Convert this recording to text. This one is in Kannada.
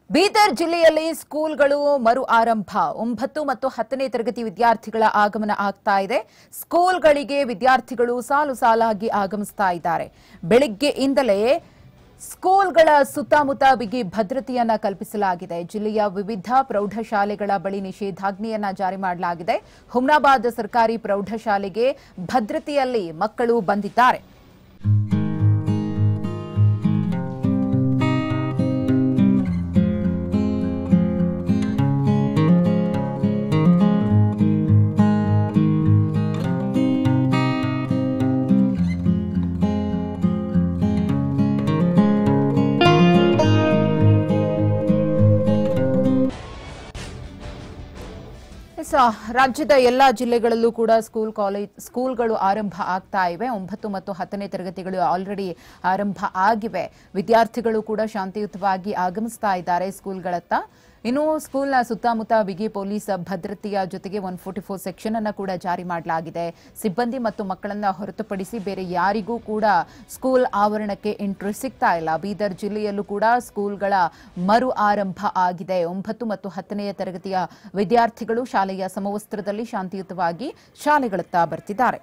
ಬೀದರ್ ಜಿಲ್ಲೆಯಲ್ಲಿ ಸ್ಕೂಲ್ಗಳು ಮರು ಆರಂಭ ಒಂಬತ್ತು ಮತ್ತು ಹತ್ತನೇ ತರಗತಿ ವಿದ್ಯಾರ್ಥಿಗಳ ಆಗಮನ ಆಗ್ತಾ ಇದೆ ಸ್ಕೂಲ್ಗಳಿಗೆ ವಿದ್ಯಾರ್ಥಿಗಳು ಸಾಲು ಸಾಲಾಗಿ ಆಗಮಿಸ್ತಾ ಇದ್ದಾರೆ ಬೆಳಿಗ್ಗೆಯಿಂದಲೇ ಸ್ಕೂಲ್ಗಳ ಸುತ್ತಮುತ್ತ ಬಿಗಿ ಭದ್ರತೆಯನ್ನ ಕಲ್ಪಿಸಲಾಗಿದೆ ಜಿಲ್ಲೆಯ ವಿವಿಧ ಪ್ರೌಢಶಾಲೆಗಳ ಬಳಿ ನಿಷೇಧಾಜ್ಞೆಯನ್ನ ಜಾರಿ ಮಾಡಲಾಗಿದೆ ಹುಮ್ನಾಬಾದ್ ಸರ್ಕಾರಿ ಪ್ರೌಢಶಾಲೆಗೆ ಭದ್ರತೆಯಲ್ಲಿ ಮಕ್ಕಳು ಬಂದಿದ್ದಾರೆ ಎಸ್, ಆ, ರಾಜ್ಯದ ಎಲ್ಲಾ ಜಿಲ್ಲೆಗಳಲ್ಲೂ ಕೂಡ ಸ್ಕೂಲ್ ಕಾಲೇಜ್ ಸ್ಕೂಲ್ಗಳು ಆರಂಭ ಆಗ್ತಾ ಇವೆ ಒಂಬತ್ತು ಮತ್ತು ಹತ್ತನೇ ತರಗತಿಗಳು ಆಲ್ರೆಡಿ ಆರಂಭ ಆಗಿವೆ ವಿದ್ಯಾರ್ಥಿಗಳು ಕೂಡ ಶಾಂತಿಯುತವಾಗಿ ಆಗಮಿಸ್ತಾ ಇದ್ದಾರೆ ಸ್ಕೂಲ್ಗಳತ್ತ ಇನ್ನು ಸ್ಕೂಲ್ನ ಸುತ್ತಮುತ್ತ ಬಿಗಿ ಪೊಲೀಸ್ ಭದ್ರತೆಯ ಜೊತೆಗೆ ಒನ್ ಫೋರ್ಟಿ ಫೋರ್ ಸೆಕ್ಷನ್ ಅನ್ನ ಕೂಡ ಜಾರಿ ಮಾಡಲಾಗಿದೆ ಸಿಬ್ಬಂದಿ ಮತ್ತು ಮಕ್ಕಳನ್ನ ಹೊರತುಪಡಿಸಿ ಬೇರೆ ಯಾರಿಗೂ ಕೂಡ ಸ್ಕೂಲ್ ಆವರಣಕ್ಕೆ ಎಂಟ್ರಿ ಸಿಗ್ತಾ ಇಲ್ಲ ಬೀದರ್ ಜಿಲ್ಲೆಯಲ್ಲೂ ಕೂಡ ಸ್ಕೂಲ್ಗಳ ಮರು ಆರಂಭ ಆಗಿದೆ ಒಂಬತ್ತು ಮತ್ತು ಹತ್ತನೆಯ ತರಗತಿಯ ವಿದ್ಯಾರ್ಥಿಗಳು ಶಾಲೆಯ ಸಮವಸ್ತ್ರದಲ್ಲಿ ಶಾಂತಿಯುತವಾಗಿ ಶಾಲೆಗಳತ್ತ ಬರ್ತಿದ್ದಾರೆ